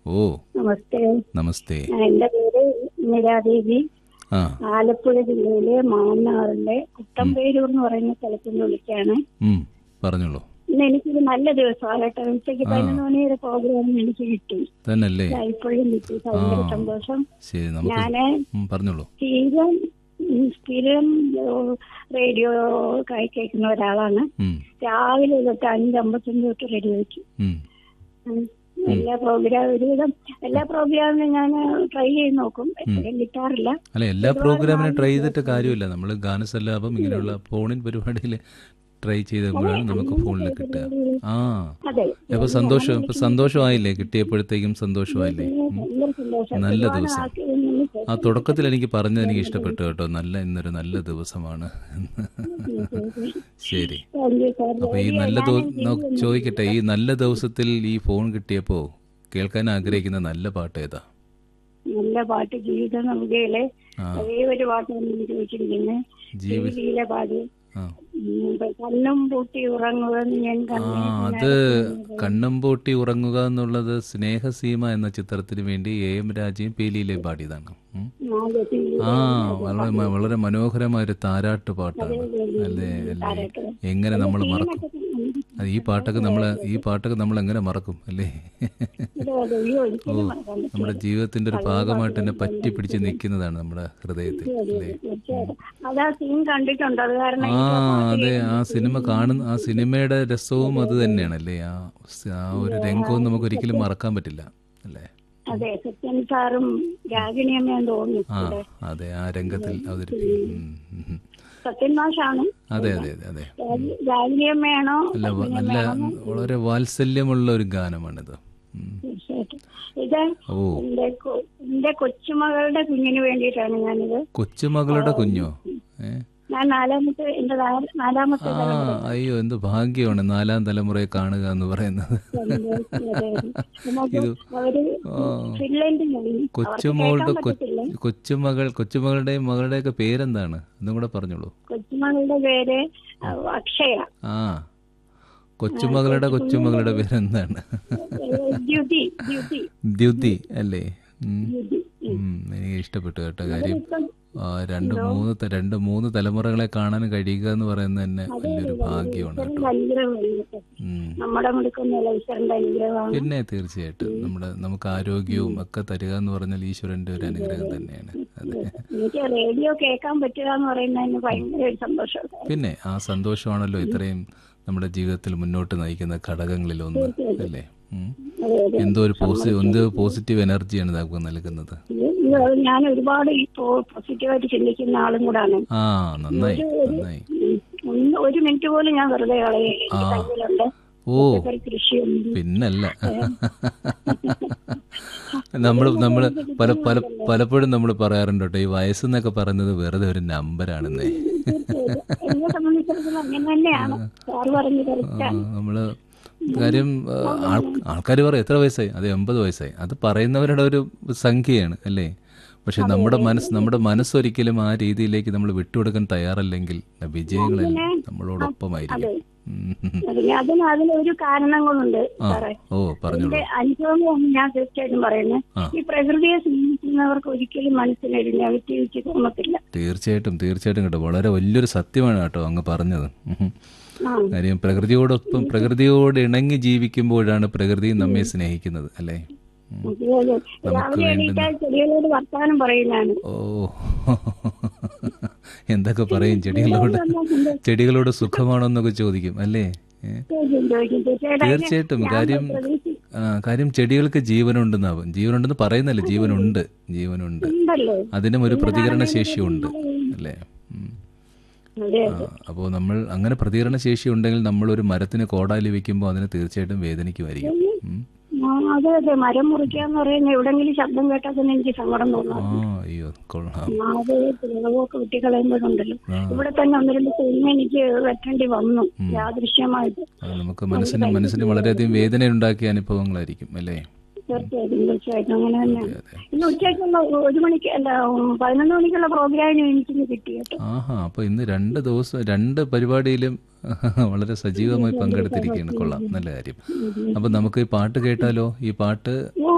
ഓ നമസ്തേ നമസ്തേ എന്റെ പേര് ഇന്ദിരാദേവി ആ ആലപ്പുഴ ജില്ലയിലെ മാന്നാറിലെ കുട്ടമ്പേരൂർ എന്ന് പറയുന്ന സ്ഥലത്ത് നിന്ന് വിളിക്കാണ് ഉം പറഞ്ഞോളൂ ഇന്ന് എനിക്കൊരു നല്ല ദിവസമാണ് കേട്ടോ ഉച്ചയ്ക്ക് പതിനൊന്ന് മണി വരെ പ്രോഗ്രാം എനിക്ക് കിട്ടി തന്നല്ലേ ഇപ്പോഴും കിട്ടി ഭയങ്കര ആ. സന്തോഷം ശരി നമുക്ക് ഞാന് ഉം, പറഞ്ഞോളൂ സ്ഥിരം ഉം, സ്ഥിരം ഏഹ്, റേഡിയോ കാ- കേൾക്കുന്ന ഒരാളാണ് ഉം, രാവിലെ തൊട്ട് അഞ്ച് അമ്പത്തഞ്ച് തൊട്ട് റേഡിയോ വെക്കും ഉം. ഉം. എല്ലാ പ്രോഗ്രാം ഒരുവിധം എല്ലാ പ്രോഗ്രാമിനും ഞാൻ ട്രൈ ചെയ്ത് നോക്കും എപ്പോഴും കിട്ടാറില്ല അല്ല എല്ലാ പ്രോഗ്രാമിനും ട്രൈ ചെയ്തിട്ട് കാര്യമില്ല നമ്മൾ ഗാനസല്ലാപം ഇങ്ങനെയുള്ള ഫോണിൻ പരിപാടിയിൽ ട്രൈ ചെയ്തപ്പോഴാണ് നമുക്ക് ഫോണിൽ കിട്ടുക ആ അതെ അപ്പൊ സന്തോഷം ഇപ്പൊ സന്തോഷമായില്ലേ കിട്ടിയപ്പോഴത്തേക്കും സന്തോഷമായില്ലേ ഉം. ഭയങ്കര സന്തോഷം നല്ല ഒരുപാട് ദിവസം. ആൾക്ക് ഇതിൽ നിന്ന് ആ തുടക്കത്തിൽ എനിക്ക് പറഞ്ഞത് എനിക്ക് ഇഷ്ടപ്പെട്ടു കേട്ടോ നല്ല ഇന്നൊരു നല്ല ദിവസമാണ് ശരി Thank you, sir. അപ്പൊ ഈ നല്ല ദിവസം ചോദിക്കട്ടെ ഈ നല്ല ദിവസത്തിൽ ഈ ഫോൺ കിട്ടിയപ്പോ കേൾക്കാൻ ആഗ്രഹിക്കുന്ന നല്ല പാട്ട് ഏതാ നല്ല പാട്ട് ജീവിത നൽകയിലെ ആ അതേ ഒരു പാട്ടാണ് എനിക്ക് ചോദിച്ചിരിക്കുന്നത് ജീവി ജീവിതയിലെ പാടി ആ ഉം, കണ്ണും പൂട്ടി ഉറങ്ങുമെന്ന് ഞാൻ ആ കണ്ണേ അത് കണ്ണും പൂട്ടി ഉറങ്ങുക എന്നുള്ളത് സ്നേഹസീമ എന്ന ചിത്രത്തിന് വേണ്ടി എ എം രാജയും പീലിയിലെ പാടിയതാണ് ഉം. നാല് തീ- ആ വളരെ മ- വളരെ മനോഹരമായ ഒരു താരാട്ട് പാട്ടാണ് അല്ലേ അല്ലേ എങ്ങനെ നമ്മൾ മറക്കും അത് ഈ പാട്ടൊക്കെ നമ്മൾ ഈ പാട്ടൊക്കെ നമ്മൾ എങ്ങനെ മറക്കും അല്ലേ അതെ, അതെ, അയ്യോ, ഒരിക്കലും മറക്കാൻ പറ്റില്ല. നമ്മുടെ ജീവിതത്തിന്റെ ഒരു ഭാഗമായിട്ട് തന്നെ പറ്റി പിടിച്ച് നിൽക്കുന്നതാണ് നമ്മുടെ ഹൃദയത്തിൽ അല്ലേ തീർച്ചയായിട്ടും. അതാ സീൻ കണ്ടിട്ടുണ്ട് അത് കാരണം ആ അതെ ആ സിനിമ കാണുന്ന ആ സിനിമയുടെ രസവും അത് തന്നെയാണല്ലേ ആ സ്- ആ ഒരു രംഗവും നമുക്ക് ഒരിക്കലും മറക്കാൻ പറ്റില്ല അല്ലേ അതെ സത്യൻ സാറും രാഗിണിയമ്മയും തോന്നുന്നു ആ അതെ ആ രംഗത്തിൽ അവതരിപ്പിക്കും ഉം, ഉം, ഉം. സത്യൻ മാഷാണ് അതെ അതെ അതെ അതെ രാഗി- രാഗിണിയമ്മയാണോ നല്ല വ- നല്ല വളരെ വാത്സല്യമുള്ള ഒരു ഗാനമാണിത് ഉം. തീർച്ചയായിട്ടും ഇത് ഓ എന്റെ കൊ- എന്റെ കൊച്ചുമകളുടെ കുഞ്ഞിന് വേണ്ടിയിട്ടാണ് ഞാനിത് കൊച്ചുമകളുടെ കുഞ്ഞോ ഏ ഞാൻ നാലാമത്തെ എന്റെ നാ- നാലാമത്തെ ആ അയ്യോ എന്ത് ഭാഗ്യമാണ് നാലാം തലമുറയെ കാണുക എന്ന് പറയുന്നത് നമുക്ക് അവര് ആ. ഫിൻലൻഡിലാണ് കൊച്ചുമോളുടെ കൊ- കൊച്ചുമകൾ കൊച്ചുമകളുടെയും മകളുടെയൊക്കെ പേരെന്താണ് അതും കൂടെ പറഞ്ഞോളൂ കൊച്ചുമകളുടെ പേര് ആ, അക്ഷയ ആ കൊച്ചുമകളുടെ കൊച്ചുമകളുടെ പേരെന്താണ് ഏ, ദ്യുതി ദ്യുതി ദ്യുതി അല്ലേ ഉം. ദ്യുതി ഉം, എനിക്ക് ഇഷ്ടപ്പെട്ടു കേട്ടോ കാര്യം ഇപ്പം ആ, രണ്ട് മൂന്ന് ത- രണ്ട് മൂന്ന് തലമുറകളെ കാണാൻ കഴിയുക എന്ന് പറയുന്നത് തന്നെ വലിയൊരു ഭാഗ്യമാണ് ഈശ്വരന്റെ കേട്ടോ അനുഗ്രഹമാണ് ഉം. നമ്മുടെ മുടുക്കൊന്നുമല്ല ഈശ്വരന്റെ അനുഗ്രഹമാണ് പിന്നെ തീർച്ചയായിട്ടും നമ്മുടെ നമുക്ക് ആരോഗ്യവും ഒക്കെ തരിക എന്ന് പറഞ്ഞാൽ ഈശ്വരന്റെ ഒരു അനുഗ്രഹം തന്നെയാണ് അതെ എനിക്ക് റേഡിയോ കേൾക്കാൻ പറ്റുക എന്ന് പറയുന്നതിന് ഭയങ്കര ഒരു സന്തോഷമാണ് പിന്നെ ആ സന്തോഷമാണല്ലോ ഇത്രയും നമ്മുടെ ജീവിതത്തിൽ മുന്നോട്ട് നയിക്കുന്ന ഘടകങ്ങളിൽ ഒന്ന് അല്ലേ ഉം. അതെ അതെ എന്തോ ഒരു പോസിറ്റീവ് എന്തോ പോസിറ്റീവ് എനർജിയാണ് നമുക്ക് നൽകുന്നത് ഇത് ഞാൻ ഒരുപാട് ഇപ്പോ പോസിറ്റീവായിട്ട് ചിന്തിക്കുന്ന ആളും കൂടാണ് ആ നന്നായി നന്നായി ഉം. ഒന്ന് ഒരു മിനിറ്റ് പോലും ഞാൻ വെറുതെ കളയില്ല എനിക്ക് കയ്യിലുണ്ട് ഓ പച്ചക്കറി കൃഷിയുണ്ട് പിന്നല്ല നമ്മൾ നമ്മൾ പല പല പലപ്പോഴും നമ്മൾ പറയാറുണ്ട് കേട്ടോ ഈ വയസ്സെന്നൊക്കെ പറയുന്നത് വെറുതെ ഒരു നമ്പറാണെന്നേ എന്നെ സംബന്ധിച്ചിടത്തോളം അങ്ങനെ തന്നെയാണ് സാറ് പറഞ്ഞു കറക്റ്റാ ആ, നമ്മള് കാര്യം ആൾക്കാർ പറയും എത്ര വയസ്സായി അത് എൺപത് വയസ്സായി അത് പറയുന്നവരുടെ ഒരു സംഖ്യയാണ് അല്ലേ പക്ഷെ നമ്മുടെ മനസ്സ് നമ്മുടെ മനസ്സൊരിക്കലും ആ രീതിയിലേക്ക് നമ്മൾ വിട്ടുകൊടുക്കാൻ തയ്യാറല്ലെങ്കിൽ വിജയങ്ങളെല്ലാം നമ്മളോടൊപ്പമായിരിക്കും ഉം. അതിന് അതിന് അതിനൊരു കാരണങ്ങളുണ്ട് ആ സാറേ ഓ പറഞ്ഞോളൂ എന്റെ അനുഭവം ഞാൻ തീർച്ചയായിട്ടും പറയുന്നത് ആ. ഈ പ്രകൃതിയെ സ്നേഹിക്കുന്നവർക്ക് ഒരിക്കലും മനസ്സിനൊരു നെഗറ്റിവിറ്റി തോന്നത്തില്ല തീർച്ചയായിട്ടും തീർച്ചയായിട്ടും കേട്ടോ വളരെ വലിയൊരു സത്യമാണ് കേട്ടോ അങ്ങ് പറഞ്ഞത് ഉം. ആ കാര്യം പ്രകൃതിയോടൊപ്പം പ്രകൃതിയോട് ഇണങ്ങി ജീവിക്കുമ്പോഴാണ് പ്രകൃതി നമ്മെ സ്നേഹിക്കുന്നത് അല്ലേ ഉം. അതുപോലെ രാവിലെ എണീറ്റാൽ ചെടികളോട് വർത്താനം പറയുന്നതാണ് ഓ എന്തൊക്കെ പറയും ചെടികളോട് ചെടികളോട് സുഖമാണോ എന്നൊക്കെ ചോദിക്കും അല്ലേ ഏ? ചോദിക്കും, ചോദിക്കും. തീർച്ചയായിട്ടും അതിന് തീർച്ചയായിട്ടും ഞാൻ കാര്യം പ്രതീക്ഷി- ആ, കാര്യം ചെടികൾക്ക് ജീവനുണ്ടെന്നാവും ജീവനുണ്ടെന്ന് പറയുന്നല്ലേ ജീവനുണ്ട് ജീവനുണ്ട് ഉണ്ടല്ലോ അതിനും ഒരു പ്രതികരണ ശേഷിയുണ്ട് അല്ലേ ഉം. അതെ ആ, അപ്പോൾ നമ്മൾ അങ്ങനെ പ്രതികരണ ശേഷി ഉണ്ടെങ്കിൽ നമ്മൾ ഒരു മരത്തിന് കോടാലി വെക്കുമ്പോൾ അതിന് തീർച്ചയായിട്ടും വേദനിക്കുമായിരിക്കും ഉം. ആ, അതെ അതെ മരം മുറിക്കുക എന്ന് പറയുന്നത് എവിടെങ്കിലും ശബ്ദം കേട്ടാൽ തന്നെ എനിക്ക് സങ്കടം ആ തോന്നാം അയ്യോ കൊള്ളാം അത് പിളവൊക്കെ വെട്ടിക്കളയുമ്പോഴുണ്ടല്ലോ ആ. ഇവിടെ തന്നെ ഒന്ന് രണ്ട് സിനിമ എനിക്ക് വെട്ടേണ്ടി വന്നു യാദൃശ്യമായിട്ട് അത് നമുക്ക് മനസ്സിന് മനസ്സിന് വളരെയധികം വേദന ഉണ്ടാക്കിയ അനുഭവങ്ങളായിരിക്കും അല്ലേ തീർച്ചയായിട്ടും തീർച്ചയായിട്ടും അങ്ങനെ തന്നെ അതെ അതെ ഇന്ന് ഉച്ചയ്ക്കുള്ള ഒരു മണിക്ക് അല്ല ഉം, പതിനൊന്ന് മണിക്കുള്ള പ്രോഗ്രാമിന് എനിക്കിന്ന് കിട്ടി കേട്ടോ ആഹാ അപ്പൊ ഇന്ന് രണ്ട് ദിവസം രണ്ട് പരിപാടിയിലും വളരെ സജീവമായി പങ്കെടുത്തിരിക്കുകയാണ് കൊള്ളാം നല്ല കാര്യം അപ്പൊ നമുക്ക് ഈ പാട്ട് കേട്ടാലോ ഈ പാട്ട് ഓ